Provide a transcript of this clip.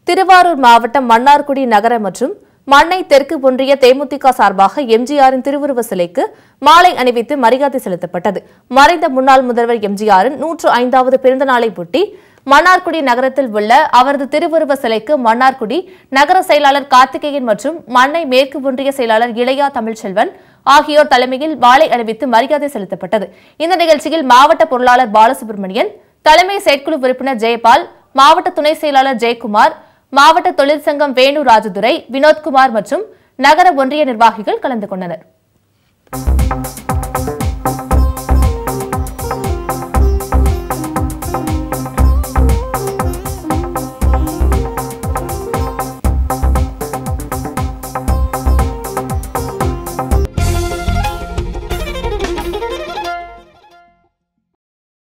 திருவாரூர் மாவட்டம் மன்னார்குடி நகர மற்றும் மண்ணை தெற்கு ஒன்றிய தேமுதிக சார்பாக எம்ஜிஆரின் திருவுருவ சிலைக்கு மாலை அணிவித்து மரியாதை செலுத்தப்பட்டது மறைந்த முன்னாள் முதல்வர் எம்ஜிஆரின் நூற்று ஐந்தாவது பிறந்த நாளை ஒட்டி மன்னார்குடி நகரத்தில் உள்ள அவரது திருவுருவ சிலைக்கு மன்னார்குடி நகர செயலாளர் கார்த்திகேயன் மற்றும் மண்ணை மேற்கு ஒன்றிய செயலாளர் இளையா தமிழ்ச்செல்வன் ஆகியோர் தலைமையில் மாலை அணிவித்து மரியாதை செலுத்தப்பட்டது இந்த நிகழ்ச்சியில் மாவட்ட பொருளாளர் பாலசுப்ரமணியன் தலைமை செயற்குழு உறுப்பினர் ஜெயபால் மாவட்ட துணை செயலாளர் ஜெயக்குமார் மாவட்ட தொழிற்சங்கம் வேணு ராஜதுரை வினோத்குமார் மற்றும் நகர ஒன்றிய நிர்வாகிகள் கலந்து கொண்டனர்